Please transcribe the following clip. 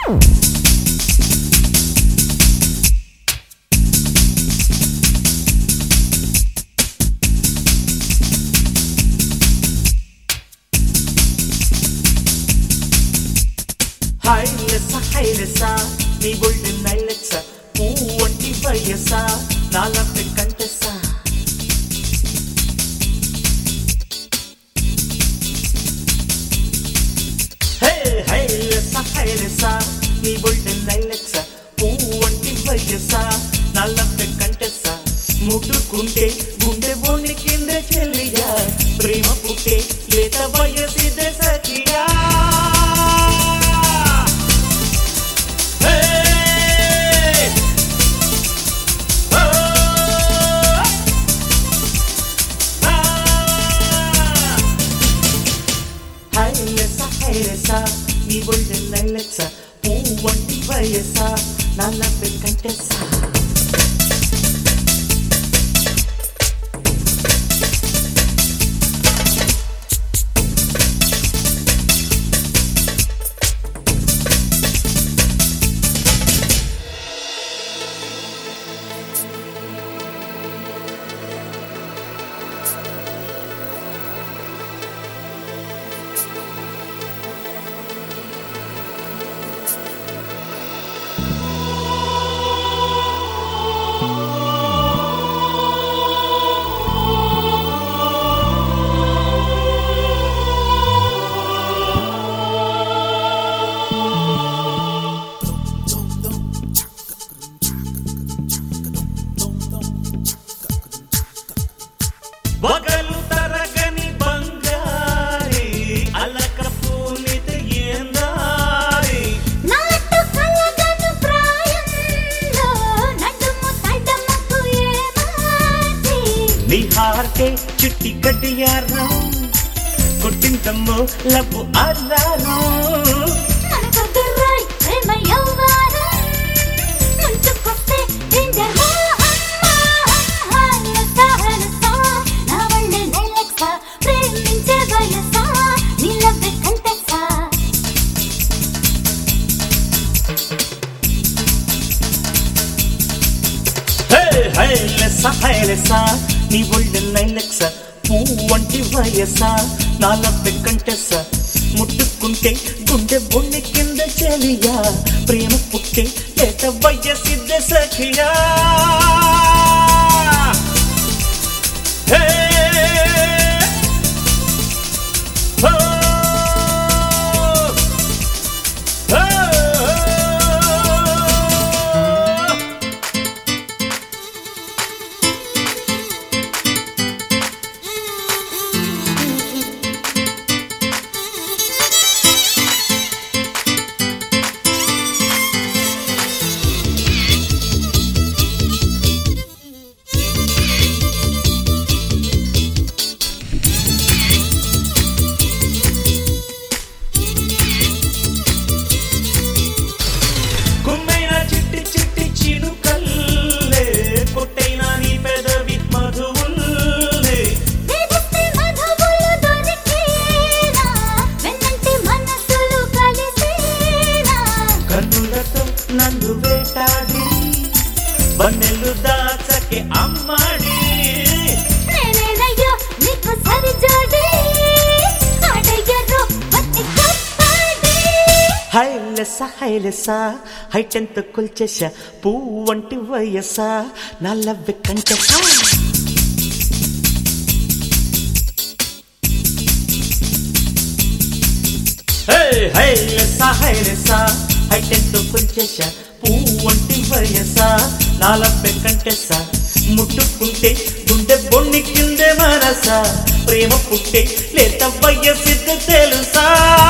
హైలెస హైలెస నీ బుల్డ్ నైలెస పూవంటి వయస నాలపై కంటెస హే హైలెస హైలెస నీ బుల్డ్ నైలెస పూవంటి వయస నాలపై కంటెస ముట్టుకుంటే గుండె బొండి కింద చెల్లిగా ప్రేమ పుట్టే లేత వయసిదే సఖియా Hey! Oh! Ah! హైలెస హైలెస నీ ఒళ్ళు నైలెస పువ్వంటి వయస నల్లపై కంటెస బగలు తరగని బంగారి అలక పూనిత ఏందారి నాటు కలగను ప్రాయంలో నడుము తడమకు ఏమాటి నీ హార్టే చుట్టి గడ్డియారా కొట్టిందమ్మో లవ్వు అల్లారు మనకొద్దు రాయ్ ప్రేమ యవ్వారం ముంచుకొస్తే డేంజర్ అమ్మా హలస హలస నా వళ్ళే నైలెక్స ప్రేమించే వయస నీలవ్వే కంటెస హే హైలెస హైలెస నీ ఒళ్ళు నైలెక్స పువ్వంటి వయస నాలబ్బె కంటెస ముట్టుకుంటే గుండె బొండి కింద చెలియా ప్రేమ పుట్టే లేత వయసిద్ద సఖియా హే ఓ ఓ కుమ్మైన చిట్టి చిట్టి చినుకల్లే కొట్టైన నీ పెదవి మధువుల్లే వేదిస్తే మధువులు దొరికేనా వెన్నంటి మనసులు కలిసేనా కన్నులతో నన్ను వేటాడి వన్నెలు దాచకే అమ్మాడి నేనేనయ్యో నీకు సరిజోడి అడయ్యరు పట్టి కప్పాడి హైలెస హైలెస హైటెంత కొల్చేస పువ్వంటి వయస నల్లవ్వె కంటెస హే హైలెస హైలెస హైటెంత కొల్చేస పువ్వంటి వయస నల్లవ్వె కంటెస ముట్టుకుంటే గుండె బొన్ని కిందే మనస ప్రేమ పుట్టే లేత వయసిద్ద తెలుసా